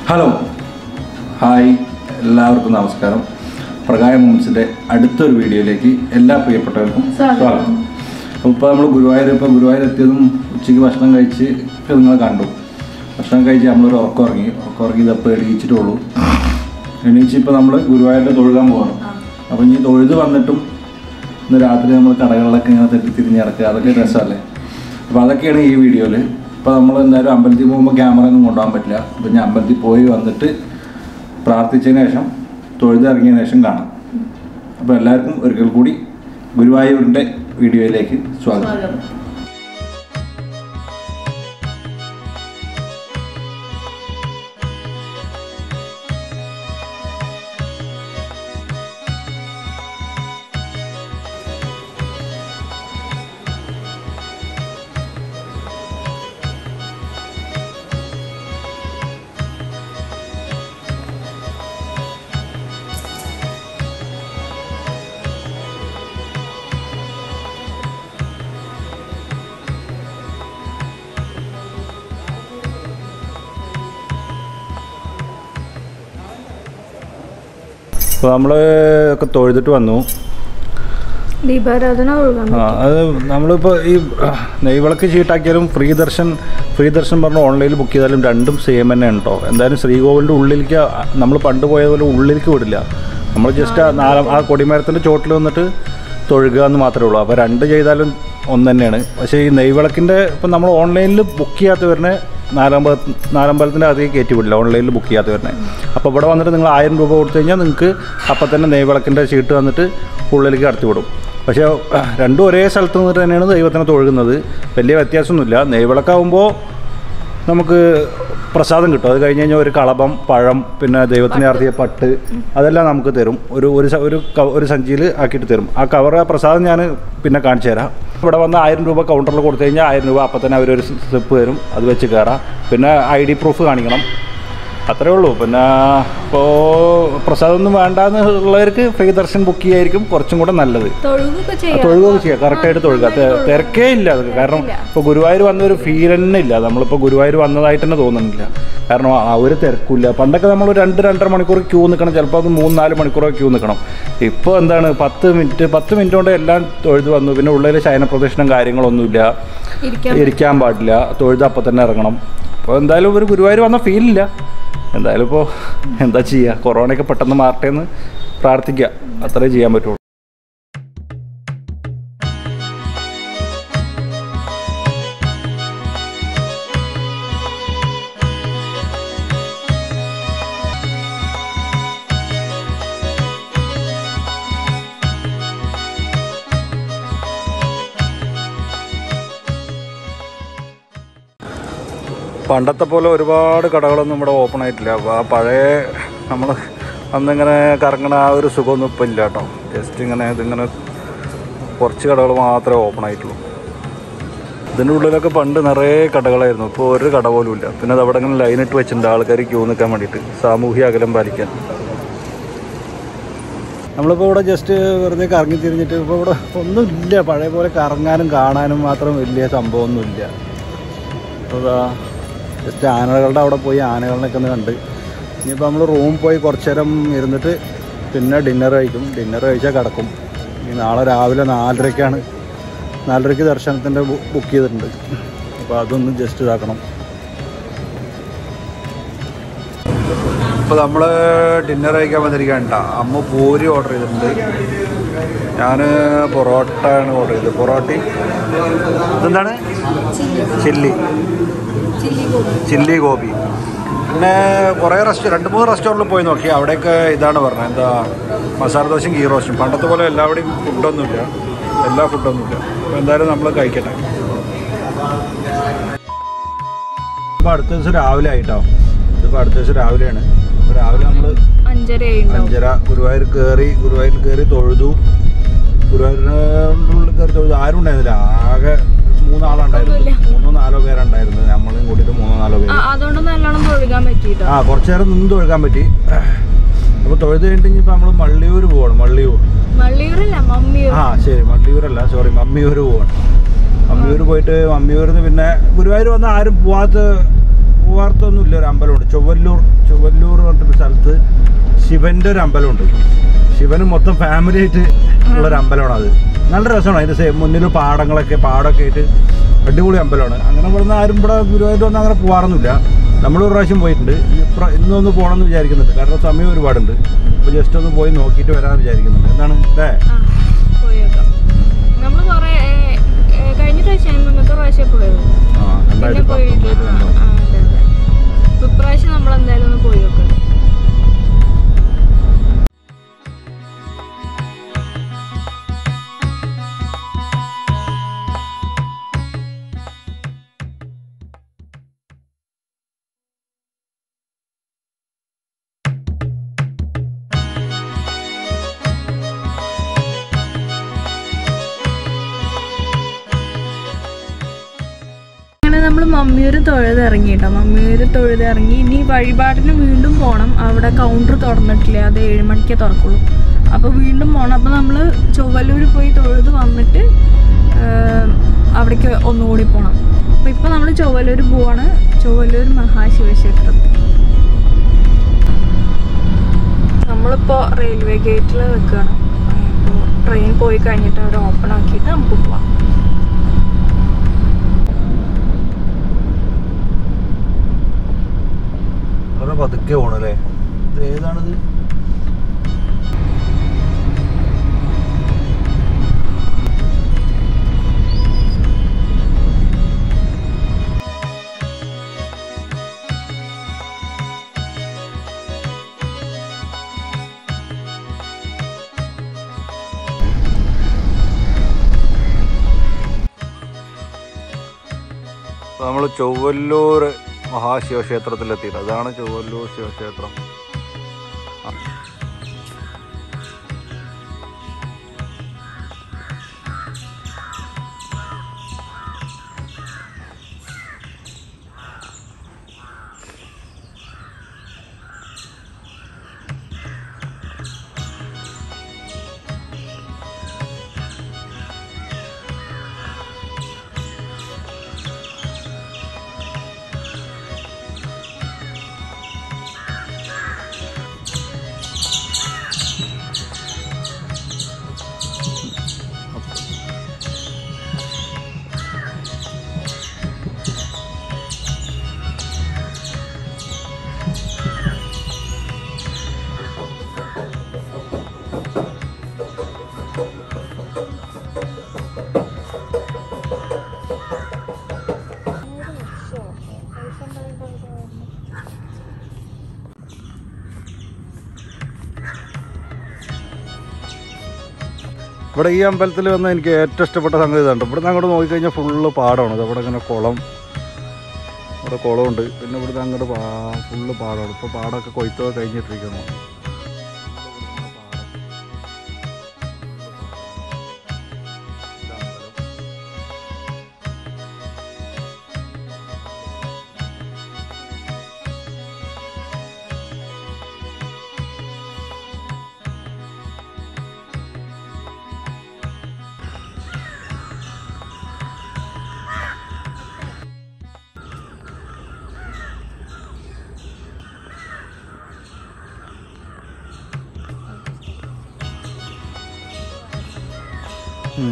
Hello hi എല്ലാവർക്കും നമസ്കാരം പ്രകായ മൂൺസിൻ്റെ അടുത്തൊരു വീഡിയോയിലേക്ക് എല്ലാ പ്രിയപ്പെട്ടവർക്കും സ്വാഗതം അപ്പോൾ ഇപ്പോൾ നമ്മൾ ഗുരുവായൂർ ഇപ്പോൾ ഗുരുവായൂർ എത്തിയതും ഉച്ചയ്ക്ക് ഭക്ഷണം കഴിച്ച് നിങ്ങൾ കണ്ടു ഭക്ഷണം കഴിച്ച് നമ്മളൊരു ഉറക്കം ഇറങ്ങി ഉറക്കം ഇറങ്ങി ഇതപ്പോൾ എണീച്ചിട്ടുള്ളൂ എണീച്ച് ഇപ്പോൾ നമ്മൾ ഗുരുവായൂരിൽ തൊഴുകാൻ പോകണം അപ്പോൾ ഇനി തൊഴുത് വന്നിട്ടും ഇന്ന് രാത്രി നമ്മൾ കടകളിലൊക്കെ ഇങ്ങനെ തെറ്റി തിരിഞ്ഞ് കിടക്കുക അതൊക്കെ രസമല്ലേ അപ്പോൾ അതൊക്കെയാണ് ഈ വീഡിയോയിൽ ഇപ്പോൾ നമ്മൾ എന്തായാലും അമ്പലത്തിൽ പോകുമ്പോൾ ക്യാമറ ഒന്നും കൊണ്ടുപോകാൻ പറ്റില്ല അപ്പോൾ ഞാൻ അമ്പലത്തിൽ പോയി വന്നിട്ട് പ്രാർത്ഥിച്ചതിന് ശേഷം തൊഴുതിറങ്ങിയതിന് ശേഷം കാണാം അപ്പോൾ എല്ലാവർക്കും ഒരിക്കൽ കൂടി ഗുരുവായൂരിൻ്റെ വീഡിയോയിലേക്ക് സ്വാഗതം അപ്പോൾ നമ്മൾ ഒക്കെ തൊഴുതിട്ട് വന്നു ദീപാരാധന ഒഴുകാൻ ആ അത് നമ്മളിപ്പോൾ ഈ ആ, നെയ്വിളക്ക് ചീട്ടാക്കിയാലും ഫ്രീ ദർശൻ ഫ്രീ ദർശൻ പറഞ്ഞ ഓൺലൈനിൽ ബുക്ക് ചെയ്താലും രണ്ടും സെയിം തന്നെയാണ് കേട്ടോ എന്തായാലും ശ്രീകോവിലിൻ്റെ ഉള്ളിലേക്ക് നമ്മൾ പണ്ട് പോയതുപോലെ ഉള്ളിലേക്ക് വിടില്ല നമ്മൾ ജസ്റ്റ് ആ നാലാം ആ കൊടിമരത്തിൻ്റെ ചോട്ടിൽ വന്നിട്ട് തൊഴുക എന്ന് മാത്രമേ ഉള്ളൂ അപ്പോൾ രണ്ട് ചെയ്താലും ഒന്ന് തന്നെയാണ് പക്ഷേ ഈ നെയ്വിളക്കിൻ്റെ ഇപ്പം നമ്മൾ ഓൺലൈനിൽ ബുക്ക് ചെയ്യാത്തവരിനെ നാലമ്പല നാലമ്പലത്തിൻ്റെ അധികം കയറ്റി വിടില്ല ഓൺലൈനിൽ ബുക്ക് ചെയ്യാത്തവരിനെ അപ്പോൾ ഇവിടെ വന്നിട്ട് നിങ്ങൾ ആയിരം രൂപ കൊടുത്തു കഴിഞ്ഞാൽ നിങ്ങൾക്ക് അപ്പം തന്നെ നെയ്വിളക്കിൻ്റെ ചീട്ട് വന്നിട്ട് ഉള്ളിലേക്ക് കടത്തി വിടും പക്ഷേ അഹ്, രണ്ടും ഒരേ സ്ഥലത്ത് നിന്നിട്ട് തന്നെയാണ് ദൈവത്തിനെ തൊഴുകുന്നത് വലിയ വ്യത്യാസമൊന്നുമില്ല നെയ്വിളക്കാവുമ്പോൾ നമുക്ക് പ്രസാദം കിട്ടും അത് കഴിഞ്ഞ് കഴിഞ്ഞാൽ ഒരു കളഭം പഴം പിന്നെ ദൈവത്തിന് നടത്തിയ പട്ട് അതെല്ലാം നമുക്ക് തരും ഒരു ഒരു സ- ഒരു ക- ഒരു സഞ്ചിയിൽ ആക്കിയിട്ട് തരും ആ കവർ ആ പ്രസാദം ഞാൻ പിന്നെ കാണിച്ചു തരാം ഇവിടെ വന്ന് ആയിരം രൂപ കൗണ്ടറിൽ കൊടുത്തു കഴിഞ്ഞാൽ ആയിരം രൂപ അപ്പം തന്നെ അവരൊരു സ്ലിപ്പ് തരും അത് വെച്ച് കയറാം പിന്നെ ഐ ഡി പ്രൂഫ് കാണിക്കണം അത്രേ ഉള്ളൂ പിന്നെ ഇപ്പോൾ പ്രസാദമൊന്നും വേണ്ടാന്നുള്ളവർക്ക് ഫ്രീ ദർശൻ ബുക്ക് ചെയ്യായിരിക്കും കുറച്ചും കൂടെ നല്ലത് തൊഴുകൊക്കെ ചെയ്യാം തൊഴുകൊക്കെ ചെയ്യാം കറക്റ്റായിട്ട് തൊഴുക തെ- തിരക്കേ ഇല്ല അത് കാരണം ഇപ്പോൾ ഗുരുവായൂർ വന്ന ഒരു ഫീൽ തന്നെ ഇല്ല നമ്മളിപ്പോൾ ഗുരുവായൂർ വന്നതായിട്ട് തന്നെ തോന്നുന്നില്ല കാരണം ആ ഒരു തിരക്കില്ല പണ്ടൊക്കെ നമ്മൾ രണ്ട് രണ്ടര മണിക്കൂർ ക്യൂ നിൽക്കണം ചിലപ്പോൾ അത് മൂന്ന് നാല് മണിക്കൂറൊക്കെ ക്യൂ നിൽക്കണം ഇപ്പോൾ എന്താണ് പത്ത് മിനിറ്റ് പത്ത് മിനിറ്റ് കൊണ്ട് എല്ലാം തൊഴുത് വന്നു പിന്നെ ഉള്ളിൽ ശയന പ്രദക്ഷിണം കാര്യങ്ങളൊന്നുമില്ല ഇരിക്കാൻ ഇരിക്കാൻ പാടില്ല തൊഴുത് അപ്പം തന്നെ ഇറങ്ങണം അപ്പോൾ എന്തായാലും ഒരു ഗുരുവായൂർ വന്ന ഫീലില്ല എന്തായാലും ഇപ്പോൾ എന്താ ചെയ്യുക കൊറോണയൊക്കെ പെട്ടെന്ന് മാറട്ടെ എന്ന് പ്രാർത്ഥിക്കുക അത്രേ ചെയ്യാൻ പറ്റുള്ളൂ പണ്ടത്തെ പോലെ ഒരുപാട് കടകളൊന്നും ഇവിടെ ഓപ്പൺ ആയിട്ടില്ല അപ്പോൾ ആ പഴയ നമ്മൾ അന്നിങ്ങനെ കറങ്ങണ ആ ഒരു സുഖമൊന്നും ഇപ്പം ഇല്ല കേട്ടോ ജസ്റ്റ് ഇങ്ങനെ ഇതിങ്ങനെ കുറച്ച് കടകൾ മാത്രമേ ഓപ്പൺ ആയിട്ടുള്ളൂ ഇതിൻ്റെ ഉള്ളിലൊക്കെ പണ്ട് നിറയെ കടകളായിരുന്നു ഇപ്പോൾ ഒരു കട പോലും ഇല്ല പിന്നെ അത് അവിടെ ഇങ്ങനെ ലൈനിട്ട് വെച്ചിട്ടുണ്ട് ആൾക്കാർ ക്യൂ നിൽക്കാൻ വേണ്ടിയിട്ട് സാമൂഹ്യ അകലം പാലിക്കാൻ നമ്മളിപ്പോൾ ഇവിടെ ജസ്റ്റ് വെറുതെ കറങ്ങി തിരിഞ്ഞിട്ട് ഇപ്പോൾ ഇവിടെ ഒന്നുമില്ല പഴയ പോലെ കറങ്ങാനും കാണാനും മാത്രം വലിയ സംഭവമൊന്നുമില്ല അപ്പോൾ ഇതാ ജസ്റ്റ് ആനകളുടെ അവിടെ പോയി ആനകളിനൊക്കെ ഒന്ന് കണ്ട് ഇനിയിപ്പോൾ നമ്മൾ റൂം പോയി കുറച്ച് നേരം ഇരുന്നിട്ട് പിന്നെ ഡിന്നർ കഴിക്കും ഡിന്നർ കഴിച്ചാൽ കിടക്കും ഇനി നാളെ രാവിലെ നാലരയ്ക്കാണ് നാലരയ്ക്ക് ദർശനത്തിൻ്റെ ബുക്ക് ചെയ്തിട്ടുണ്ട് അപ്പോൾ അതൊന്ന് ജസ്റ്റ് ഇതാക്കണം ഇപ്പോൾ നമ്മൾ ഡിന്നർ കഴിക്കാൻ വന്നിരിക്കണ്ട അമ്മ പൂരി ഓർഡർ ചെയ്തിട്ടുണ്ട് ഞാൻ പൊറോട്ട ആണ് ഓർഡർ ചെയ്തത് പൊറോട്ടയും ഇതെന്താണ് ചില്ലി ചില്ലി ഗോപി പിന്നെ കുറേ റെസ്റ്റോ രണ്ട് മൂന്ന് റെസ്റ്റോറൻറ്റിൽ പോയി നോക്കി അവിടെയൊക്കെ ഇതാണ് പറഞ്ഞത് എന്താ മസാല ദോശയും ഗീ റോസ്റ്റും പണ്ടത്തെ പോലെ എല്ലാവിടെയും ഫുഡൊന്നുമില്ല എല്ലാ ഫുഡൊന്നുമില്ല അപ്പോൾ എന്തായാലും നമ്മൾ കഴിക്കട്ടെ ഇപ്പോൾ അടുത്ത ദിവസം രാവിലെ ആയിട്ടോ ഇതിപ്പോൾ അടുത്ത ദിവസം രാവിലെയാണ് അപ്പോൾ രാവിലെ നമ്മൾ അഞ്ചര ആയിട്ടുണ്ടാവും അഞ്ചര ഗുരുവായൂർ കയറി ഗുരുവായൂർ കയറി തൊഴുതു ഗുരുവായൂരിൻ്റെ ഉള്ളിൽ കയറി തൊഴുതു ആരും ഉണ്ടായിരുന്നില്ല ആകെ മൂന്നാളുണ്ടായിരുന്നു മൂന്നോ നാലോ പേരുണ്ടായിരുന്നു നമ്മളും കൂട്ടിയിട്ട് മൂന്നോ നാലോ പേര് ആ, അതുകൊണ്ട് നല്ലോണം തൊഴുകാൻ പറ്റിട്ടോ ആ കുറച്ച് നേരം നിന്ന് തൊഴുകാൻ പറ്റി അപ്പോൾ തൊഴുത് കഴിഞ്ഞിട്ട് ഇനിയിപ്പോൾ നമ്മൾ മള്ളിയൂർ പോവാണ് മള്ളിയൂർ മള്ളിയൂരല്ല മമ്മിയൂർ ആ ശരി മള്ളിയൂരല്ല സോറി മമ്മിയൂർ പോവാണ് മമ്മിയൂർ പോയിട്ട് മമ്മിയൂരിൽ നിന്ന് പിന്നെ ഗുരുവായൂർ വന്ന് ആരും പോവാത്ത പോവാർത്തൊന്നുമില്ല ഒരു അമ്പലമുണ്ട് ചൊവ്വല്ലൂർ ചൊവ്വല്ലൂർ എന്ന് പറഞ്ഞിട്ടൊരു സ്ഥലത്ത് ശിവന്റെ ഒരു അമ്പലമുണ്ട് ശിവന് മൊത്തം ഫാമിലി ആയിട്ട് ഉള്ള ഒരു അമ്പലമാണ് അത് നല്ല രസമാണ് അതിന്റെ സേ- മുന്നിൽ പാടങ്ങളൊക്കെ പാടമൊക്കെ ആയിട്ട് അടിപൊളി അമ്പലമാണ് അങ്ങനെ ഇവിടുന്ന് ആരും ഇവിടെ ഗുരുവായൂർ വന്ന് അങ്ങനെ പോകാറൊന്നുമില്ല നമ്മൾ ഒരു പ്രാവശ്യം പോയിട്ടുണ്ട് ഇപ്ര- ഇന്നൊന്ന് പോകണമെന്ന് വിചാരിക്കുന്നുണ്ട് കാരണം സമയം ഒരുപാടുണ്ട് അപ്പോൾ ജസ്റ്റ് ഒന്ന് പോയി നോക്കിയിട്ട് വരാമെന്ന് വിചാരിക്കുന്നുണ്ട് എന്താണ് അല്ലേ ആ പോയി നോക്കാം നമ്മൾ കുറെ കഴിഞ്ഞ പ്രാവശ്യം മുന്നത്തെ പ്രാവശ്യം പോയത് ആ പിന്നെ രണ്ടായിരത്തി പോയിട്ടില്ല പത്തൊമ്പത് ആ അതെ അതെ ഇപ്പൊ ഇപ്രാവശ്യം നമ്മൾ എന്തായാലും ഒന്ന് പോയി നോക്കണം അങ്ങനെ നമ്മൾ മമ്മിയൂര് തൊഴുത് ഇറങ്ങി കേട്ടോ മമ്മിയൂര് തൊഴുത് ഇറങ്ങി ഇനി വഴിപാടിന് വീണ്ടും പോകണം അവിടെ കൗണ്ടർ തുറന്നിട്ടില്ല അത് ഏഴ് മണിക്കേ തുറക്കുള്ളൂ അപ്പോൾ വീണ്ടും പോകണം അപ്പോൾ നമ്മൾ ചൊവ്വല്ലൂർ പോയി തൊഴുത് വന്നിട്ട് ആഹ്, അവിടേക്ക് ഒന്നുകൂടി പോകണം അപ്പോൾ ഇപ്പോൾ നമ്മൾ ചൊവ്വല്ലൂർ പോവാണ് ചൊവ്വല്ലൂർ മഹാശിവക്ഷേത്രത്തിൽ നമ്മളിപ്പോൾ റെയിൽവേ ഗേറ്റിൽ നിൽക്കുകയാണ് അപ്പോൾ ട്രെയിൻ പോയി കഴിഞ്ഞിട്ട് അവർ ഓപ്പൺ ആക്കിയിട്ട് നമുക്ക് പോവാം വളരെ പതുക്കെ പോണല്ലേ ഇത് ഏതാണിത് നമ്മൾ ചൊവ്വല്ലൂർ മഹാശിവക്ഷേത്രത്തിലെത്തിയിട്ട് അതാണ് ചൊവ്വല്ലൂർ ശിവക്ഷേത്രം ആ. ഇവിടെ ഈ അമ്പലത്തിൽ വന്ന എനിക്ക് ഏറ്റവും ഇഷ്ടപ്പെട്ട സംഗതി ഇതുണ്ട് ഇവിടെ നിന്ന് അങ്ങോട്ട് നോക്കിക്കഴിഞ്ഞാൽ ഫുള്ള് പാടമാണ് ഇത് അവിടെ ഇങ്ങനെ കുളം ഇവിടെ കുളമുണ്ട് പിന്നെ ഇവിടുന്ന് അങ്ങോട്ട് പാ ഫുള്ള് പാടമാണ് ഇപ്പോൾ പാടമൊക്കെ കൊയ്ത്തൊക്കെ കഴിഞ്ഞിട്ടിരിക്കുന്നു ഉം.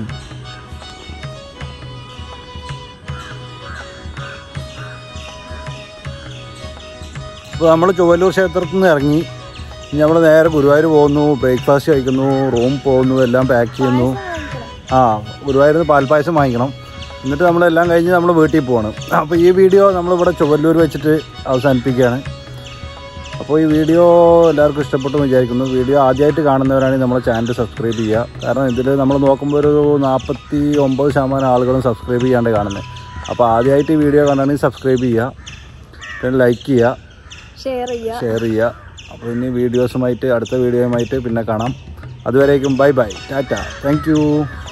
ഇപ്പോൾ നമ്മൾ ചൊവ്വല്ലൂർ ക്ഷേത്രത്തിൽ നിന്ന് ഇറങ്ങി ഇനി നമ്മൾ നേരെ ഗുരുവായൂർ പോകുന്നു ബ്രേക്ക്ഫാസ്റ്റ് കഴിക്കുന്നു റൂം പോകുന്നു എല്ലാം പാക്ക് ചെയ്യുന്നു ആ ഗുരുവായൂരിൽ നിന്ന് പാൽപ്പായസം വാങ്ങിക്കണം എന്നിട്ട് നമ്മളെല്ലാം കഴിഞ്ഞ് നമ്മൾ വീട്ടിൽ പോവാണ് അപ്പോൾ ഈ വീഡിയോ നമ്മളിവിടെ ചൊവ്വല്ലൂർ വെച്ചിട്ട് അവസാനിപ്പിക്കുകയാണ് അപ്പോൾ ഈ വീഡിയോ എല്ലാവർക്കും ഇഷ്ടപ്പെട്ടു വിചാരിക്കുന്നു വീഡിയോ ആദ്യമായിട്ട് കാണുന്നവരാണെങ്കിൽ നമ്മളെ ചാനൽ സബ്സ്ക്രൈബ് ചെയ്യുക കാരണം ഇതിൽ നമ്മൾ നോക്കുമ്പോൾ ഒരു നാൽപ്പത്തി ഒമ്പത് ശതമാനം ആളുകളും സബ്സ്ക്രൈബ് ചെയ്യാണ്ട് കാണുന്നത് അപ്പോൾ ആദ്യമായിട്ട് ഈ വീഡിയോ കാണുകയാണെങ്കിൽ സബ്സ്ക്രൈബ് ചെയ്യുക പിന്നെ ലൈക്ക് ചെയ്യുക ഷെയർ ചെയ്യുക ഷെയർ ചെയ്യുക അപ്പോൾ ഇനി വീഡിയോസുമായിട്ട് അടുത്ത വീഡിയോയുമായിട്ട് പിന്നെ കാണാം അതുവരേക്കും bye bye tata thank U